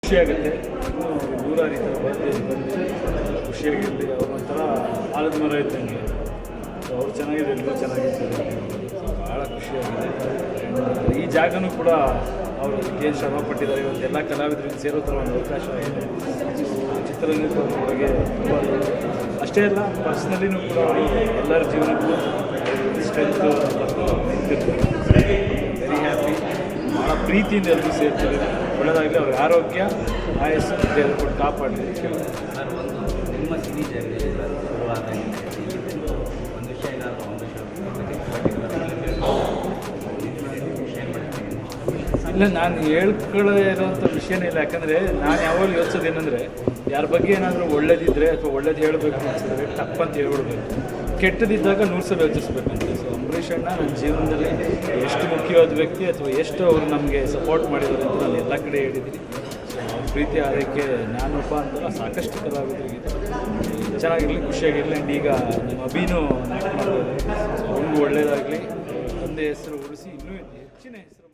ಖುಷಿಯಾಗುತ್ತೆ ಇನ್ನೂ ನೂರಾರು ಈ ಥರ ಬಂದು ಬಂದು ಖುಷಿಯಾಗಿರಲಿ ಅವ್ರ ಒಂಥರ ಆಲದ ಮರ ಇದ್ದಂಗೆ ಸೊ ಅವ್ರು ಚೆನ್ನಾಗಿದೆ ಎಲ್ಲರೂ ಚೆನ್ನಾಗಿದ್ದಾರೆ ಸೊ ಭಾಳ ಖುಷಿಯಾಗಿದೆ And ಈ ಜಾಗನೂ ಕೂಡ ಅವರು ಏನು ಶ್ರಮ ಪಟ್ಟಿದ್ದಾರೆ ಇವತ್ತು ಎಲ್ಲ ಕಲಾವಿದರಿಗೆ ಸೇರೋ ಥರ ಒಂದು ಅವಕಾಶ ಆಗಿದೆ ಸೊ ಚಿತ್ರನಿರ್ಮಾಣದೊಳಗೆ ತುಂಬ ಅಷ್ಟೇ ಅಲ್ಲ ಪರ್ಸ್ನಲಿನೂ ಕೂಡ ಅವರು ಎಲ್ಲರ ಜೀವನಕ್ಕೂ ಸ್ಟ್ರೆಂತ್ ನಿಂತಿರ್ತಾರೆ ವೆರಿ ಹ್ಯಾಪಿ ಭಾಳ ಪ್ರೀತಿಯಿಂದ ಎಲ್ಲರೂ ಸೇರ್ತಾರೆ ಒಳ್ಳೆಯದಾಗಲಿ ಅವ್ರಿಗೆ ಆರೋಗ್ಯ ಆಯಸ್ಸು ದೇವರು ಕೊಟ್ಟು ಕಾಪಾಡಲಿ ಅಂತ ಕೇಳ್ತಾರೆ ಸರ್ ಒಂದು ನಿಮ್ಮ ಸಿನಿ ಜರ್ನಿ ಶುರುವಾದ ಒಂದು ವಿಷಯ ಏನಾದರೂ ಒಂದು ಇಲ್ಲ ನಾನು ಹೇಳ್ಕೊಳ್ಳೋ ಇರೋಂಥ ವಿಷಯನೇ ಇಲ್ಲ ಯಾಕಂದರೆ ನಾನು ಯಾವಾಗಲೂ ಯೋಚಿಸೋದು ಏನಂದರೆ ಯಾರ ಬಗ್ಗೆ ಏನಾದರೂ ಒಳ್ಳೇದಿದ್ದರೆ ಅಥವಾ ಒಳ್ಳೇದು ಹೇಳಬೇಕು ಅನ್ಸಿದ್ರೆ ಟಪ್ ಅಂತ ಹೇಳ್ಬಿಡ್ಬೇಕು ಕೆಟ್ಟದಿದ್ದಾಗ ನೂರು ಸಲ ಯೋಚಿಸ್ಬೇಕಂತ ಸೊ ಅಂಬರೀಷ್ ಅಣ್ಣ ನನ್ನ ಜೀವನದಲ್ಲಿ ಎಷ್ಟು ಮುಖ್ಯವಾದ ವ್ಯಕ್ತಿ ಅಥವಾ ಎಷ್ಟು ಅವರು ನಮಗೆ ಸಪೋರ್ಟ್ ಮಾಡಿದ್ದಾರೆ ಅಂತ ನಾನು ಎಲ್ಲ ಕಡೆ ಹೇಳಿದ್ದೀನಿ ಸೊ ಅವ್ರ ಪ್ರೀತಿ ಆರೈಕೆ ನಾನೊಬ್ಬ ಅಂತಲ್ಲ ಸಾಕಷ್ಟು ಕಲಾವಿದರಿಗೆ ಚೆನ್ನಾಗಿರಲಿ ಖುಷಿಯಾಗಿರಲಿ ಆ್ಯಂಡ್ ಈಗ ನಮ್ಮ ಅಭಿನೂ ಆ್ಯಕ್ಟ್ ಮಾಡ್ತಾರೆ ಸೊ ಅವ್ರಿಗೂ ಒಳ್ಳೇದಾಗಲಿ ತಂದೆ ಹೆಸರು ಉಳಿಸಿ ಇನ್ನೂ ಹೆಚ್ಚಿನ ಹೆಸರು